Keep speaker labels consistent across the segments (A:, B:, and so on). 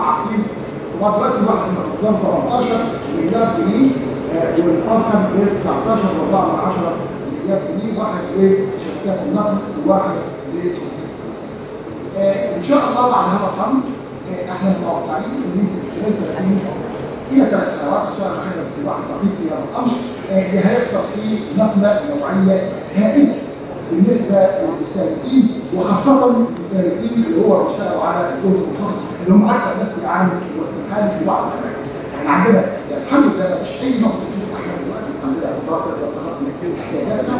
A: متعاقدين وبعد دلوقتي واحد من الاقدام 18 مليار جنيه آه، والاخر ب 19 و4 من 10 مليار جنيه واحد لشركات النقل وواحد لشركات التصنيع. آه، ان شاء الله بعد هذا الرقم آه، احنا متوقعين ان يمكن في خلال سنتين الى ثلاث سنوات عشان احنا في واحد دقيق في هذا الامر آه، اللي هيحصل فيه نقله نوعيه هائله بالنسبه للمستهلكين وخاصه المستهلكين اللي هو بيشتغلوا على الجهد المنخفض اللي هم اكثر ناس بيعانوا في الوقت الحالي في بعض الاماكن. احنا عندنا يعني الحمد لله ما فيش اي نقص في احنا دلوقتي الحمد لله القطاع تقدر تغطي احتياجاتنا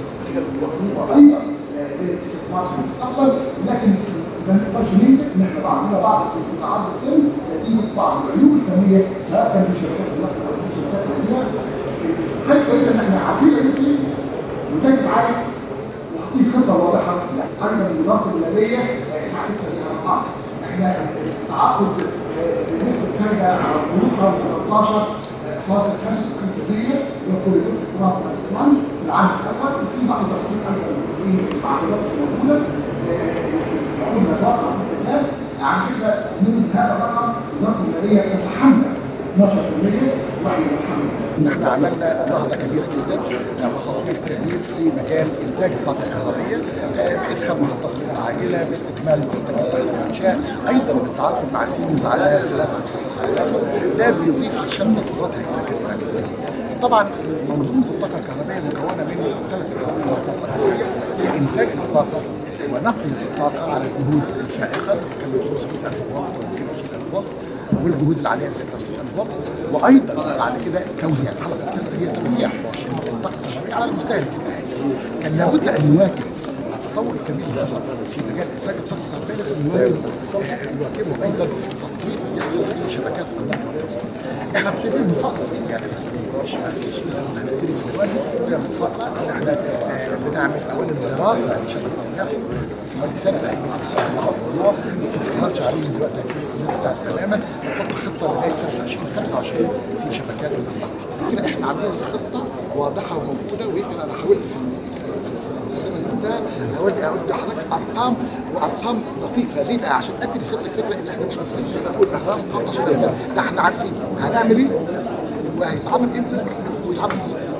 A: وايضا للاستثمار في المستقبل لكن ما نقدرش ننكر ان احنا عندنا بعض القطاعات بتتم نتيجه بعض العيوب الفنيه سواء كان في شركات النقل او في شركات التوزيع. حاجه كويسه ان احنا عارفين العيوب فين وذاكر عالي وحاطين خطه واضحه ايضا الوزاره الماليه ساعدتنا في الارقام احنا التعاقد بنسبه فايده على القروض صار 13 فاصل 65% من كوريدور اقتراض الاسلام في العام الاول وفي بعض تفاصيل ايضا في التعاقدات الموجوده في عقود الواقع في استثمار على فكره من هذا الرقم وزاره الماليه تتحمل 12% واحنا نتحمل
B: ان احنا عملنا نهضه كبيره جدا وتطوير كبير في مجال انتاج الطاقه الكهربائيه آه، بادخال محطات خطوط عاجله باستكمال محطات تحت الانشاء ايضا بالتعاقد مع سيمنز على ثلاث محطات اضافه ده بيضيف للشبكه قدرات هائله كبيره جدا طبعا منظومه الطاقه الكهربائيه مكونه من ثلاث محطات رئيسيه هي انتاج الطاقه ونقل الطاقه على الجهود الفائقه اللي كانوا 500000 واط و 220000 واط والجهود العاليه ل 66000 واط وايضا بعد كده توزيع الحلقه الثالثه هي توزيع الطاقه الكهربائيه على المستهلك النهائي كان لابد ان نواكب التطور الكبير اللي حصل في مجال انتاج الطاقه الكهربائيه لازم نواكب نواكبه ايضا التطوير اللي يحصل في شبكات النقل والتوزيع. احنا بنبتدي من فتره يعني مش مش لسه هنبتدي من دلوقتي بدأنا من فتره ان احنا آه، بنعمل اولا دراسه لشبكه النقل حوالي سنه تقريبا سنه في الموضوع يمكن في خلال شهرين دلوقتي نبدا تماما نحط خطه لغايه سنه 2025 في شبكات النقل. كده احنا عاملين الخطه واضحه وموجوده ويمكن انا حاولت في المقدمه ده اودي اودي حضرتك ارقام وارقام دقيقه ليه بقى عشان ادي لسيادتك فكره ان احنا مش مساله نقول ارقام خط عشان نبدأ. ده احنا عارفين هنعمل ايه وهيتعمل امتى ويتعمل ازاي